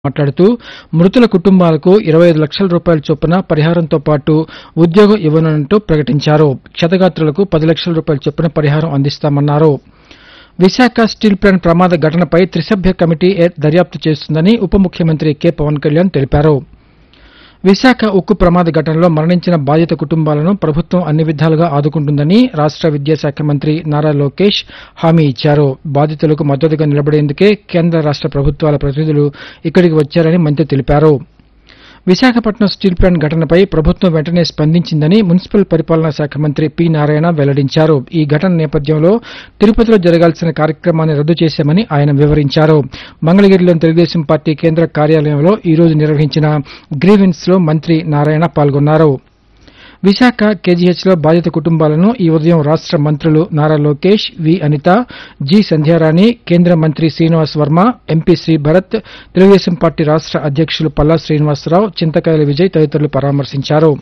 మాట్లాడుతూ మృతుల కుటుంబాలకు ఇరవై ఐదు లక్షల రూపాయల చొప్పున పరిహారంతో పాటు ఉద్యోగం ఇవ్వనున్నట్టు ప్రకటించారు క్షతగాత్రులకు పది లక్షల రూపాయల చొప్పున పరిహారం అందిస్తామన్నారు విశాఖ స్టీల్ ప్లాంట్ ప్రమాద ఘటనపై త్రిసభ్య కమిటీ ఏ- దర్యాప్తు చేస్తుందని ఉప ముఖ్యమంత్రి కె పవన్ కళ్యాణ్ తెలిపారు విశాఖ ఉక్కు ప్రమాద ఘటనలో మరణించిన బాధిత కుటుంబాలను ప్రభుత్వం అన్ని విధాలుగా ఆదుకుంటుందని రాష్ట విద్యాశాఖ మంత్రి నారా లోకేష్ హామీ ఇచ్చారు బాధితులకు మద్దతుగా నిలబడేందుకే కేంద్ర రాష్ట ప్రభుత్వాల ప్రతినిధులు ఇక్కడికి వచ్చారని మంత్రి తెలిపారు విశాఖపట్నం స్టీల్ ప్లాంట్ ఘటనపై ప్రభుత్వం వెంటనే స్పందించిందని మున్సిపల్ పరిపాలనా శాఖ మంత్రి పి నారాయణ వెల్లడించారు ఈ ఘటన నేపథ్యంలో తిరుపతిలో జరగాల్సిన కార్యక్రమాన్ని రద్దు చేశామని ఆయన వివరించారు మంగళగిరిలోని తెలుగుదేశం పార్టీ కేంద్ర కార్యాలయంలో ఈ రోజు నిర్వహించిన గ్రీవెన్స్ లో మంత్రి నారాయణ పాల్గొన్నారు విశాఖ కేజీహెచ్ లో బాధిత కుటుంబాలను ఈ ఉదయం రాష్ట మంత్రులు నారా లోకేష్ వి అనిత జి సంధ్యారాణి కేంద్ర మంత్రి శ్రీనివాస్ వర్మ ఎంపీ శ్రీ భరత్ తెలుగుదేశం పార్టీ రాష్ట అధ్యక్షులు పల్లా శ్రీనివాసరావు చింతకాయల విజయ్ తదితరులు పరామర్శించారు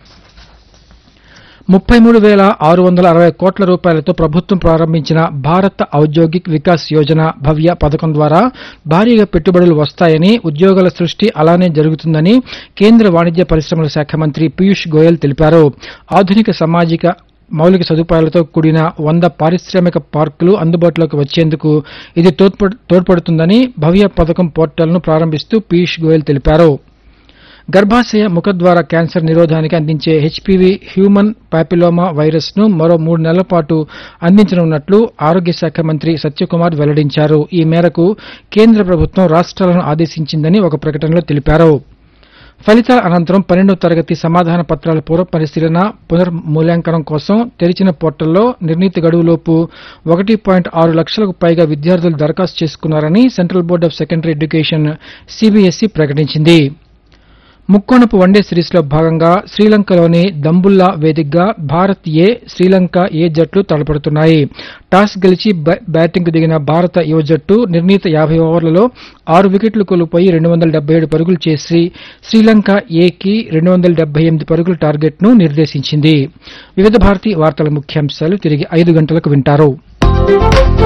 ముప్పై మూడు వేల ఆరు వందల అరవై కోట్ల రూపాయలతో ప్రభుత్వం ప్రారంభించిన భారత్ ఔద్యోగిక్ వికాస్ యోజన భవ్య పథకం ద్వారా భారీగా పెట్టుబడులు వస్తాయని ఉద్యోగాల సృష్టి అలానే జరుగుతుందని కేంద్ర వాణిజ్య పరిశ్రమల శాఖ మంత్రి పీయూష్ గోయల్ తెలిపారు ఆధునిక సామాజిక మౌలిక సదుపాయాలతో కూడిన వంద పారిశ్రామిక పార్కులు అందుబాటులోకి వచ్చేందుకు ఇది తోడ్పడు- తోడ్పడుతుందని భవ్య పథకం పోర్టల్ను ప్రారంభిస్తూ పీయూష్ గోయల్ తెలిపారు గర్భాశయ ముఖద్వార క్యాన్సర్ నిరోధానికి అందించే హెచ్పివి హ్యూమన్ పాపిలోమా వైరస్ ను మరో మూడు నెలల పాటు అందించనున్నట్లు ఆరోగ్య శాఖ మంత్రి సత్యకుమార్ వెల్లడించారు ఈ మేరకు కేంద్ర ప్రభుత్వం రాష్ట్రాలను ఆదేశించిందని ఒక ప్రకటనలో తెలిపారు ఫలితాల అనంతరం పన్నెండవ తరగతి సమాధాన పత్రాల పూర్వ పరిశీలన పునర్మూల్యాంకనం కోసం తెరిచిన పోర్టల్లో నిర్ణీత గడువులోపు ఒకటి పాయింట్ ఆరు లక్షలకు పైగా విద్యార్థులు దరఖాస్తు చేసుకున్నారని central board of secondary education CBSE ప్రకటించింది ముక్కోణపు వన్డే సిరీస్ లో భాగంగా శ్రీలంకలోని దంబుల్లా వేదికగా భారత్ ఏ శ్రీలంక ఏ జట్లు తలపడుతున్నాయి టాస్ గెలిచి బ- బ్యాటింగ్ కు దిగిన భారత యువ జట్టు నిర్ణీత యాభై ఓవర్లలో ఆరు వికెట్లు కోల్పోయి రెండు వందల డెబ్బై ఏడు పరుగులు చేసి శ్రీలంక ఏకి రెండు వందల డెబ్బై ఎనిమిది పరుగుల టార్గెట్ ను నిర్దేశించింది వివిధ భారతి వార్తల ముఖ్యాంశాలు తిరిగి ఐదు గంటలకు వింటారు